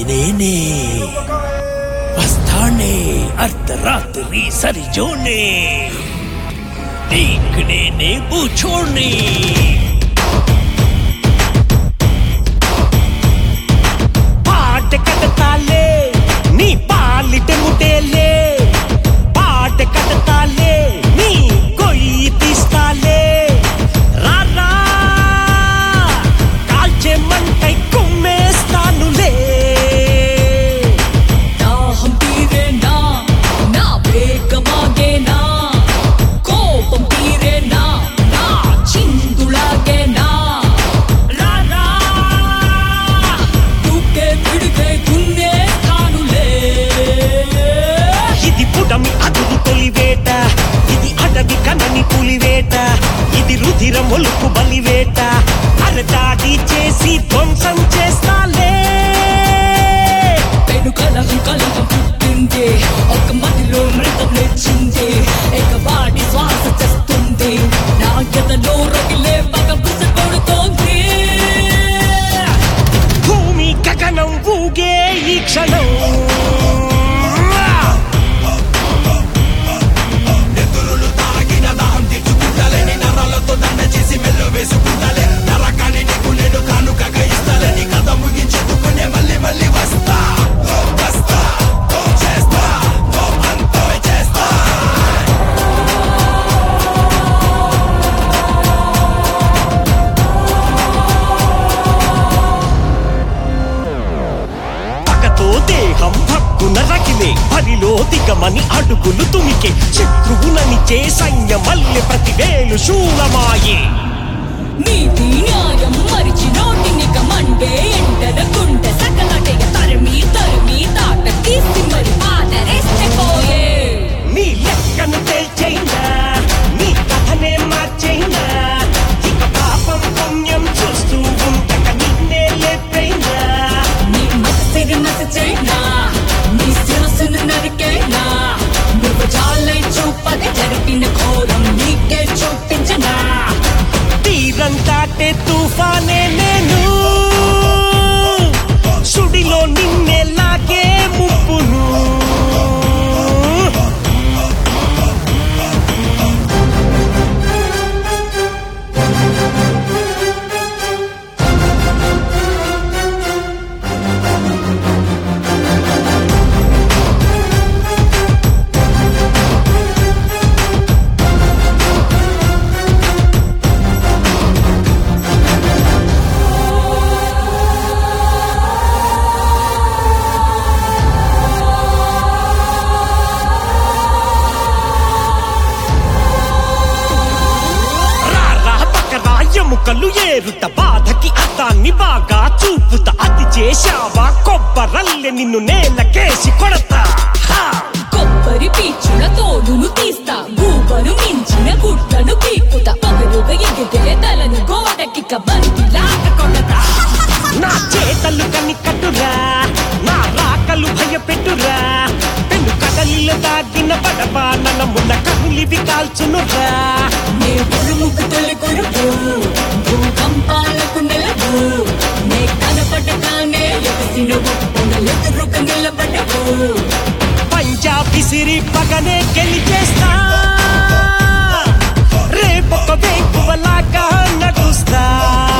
నేనే వస్తానే అర్ధరాత్రి సరిజోనే నీకు నేనే బూచోడ్ని పాట కడతాలే నీ పాలిట ముటేలే పాట కడతాలే నీ కొయ్యి తీస్తాలే రారా కాల్చే మంటై కుమ్మేస్తానులే దాహం తీరేనా నా వేగమాగేనా కోపం తీరేనా నా చిందులాగేనా రారా తూకే పిడికే గున్నేస్తానులే ఇది పుడమి అదురు తొలివేట ఇది అడవి కనని పులివేట ఇది రుధిర మొలుపు బలివేట అరటాడి చేసి ధ్వంసం చేస్తాలే పెను కలహం కలహం పుట్టింది ఒక మదిలో మృతం లేచింది ఇక వాడి శ్వాస చేస్తుంది నా గతలో రగిలే మగ బుస కొడుతోంది భూమి గగనం ఊగే ఈ క్షణం పగతో దేహం భక్కున రగిలే బరిలో దిగమని అడుగులు తుమికే శత్రువులని చే సైన్యమల్లె ప్రతివేలు శూలమాయే నీతి న్యాయం మరిచి నోటినిక మండే ఎండల గుండె సకలటయ తరిమి తరిమి తాట తీసి మరి పాదరేస్తే పోయే నీ లెక్కను తేల్చైనా నీ కథనే మార్చైనా ఇక పాపం పుణ్యం చూస్తూ ఉంటక నిన్నే లేపైనా నీ మసిరి మసచైనా నీ శిరస్సును నరికైనా నువ్వు చాలై చూపది జరిపిన ఘోరం నీకే చూపించనా తీరం దాటే తుఫానే నేను సుడిలో నిన్నే లాగే ముప్పును రారా పక్కరా ఎముకలు ఏరుట బాధకి అర్థాన్ని బాగా చూపుతా అది చేశావా కొబ్బరల్లె నిన్ను నేలకేసి కొడతా హా! కొబ్బరి పీచుల తోడును తీస్తా గూబను మించిన గుడ్లను పీకుతా పగలుగా ఎగితే తలను గోడకి కబంతి లాట కొడతా నా చేతలు కనికట్టురా నా రాకలు భయపెట్టురా పెను కదలిలో దాగిన పడబా నన్నమున్న కనులివి కాల్చునురా నే ఉరుముకు తొలి కొరుకు భూకంపాలకు నెలవు నే కనపడగానే ఎగసిన ఎదురుకు నిలబడవు పంజాబీ సిరి పగనే గెలిచేస్తా రేపొక వేపువలాగా నడుస్తా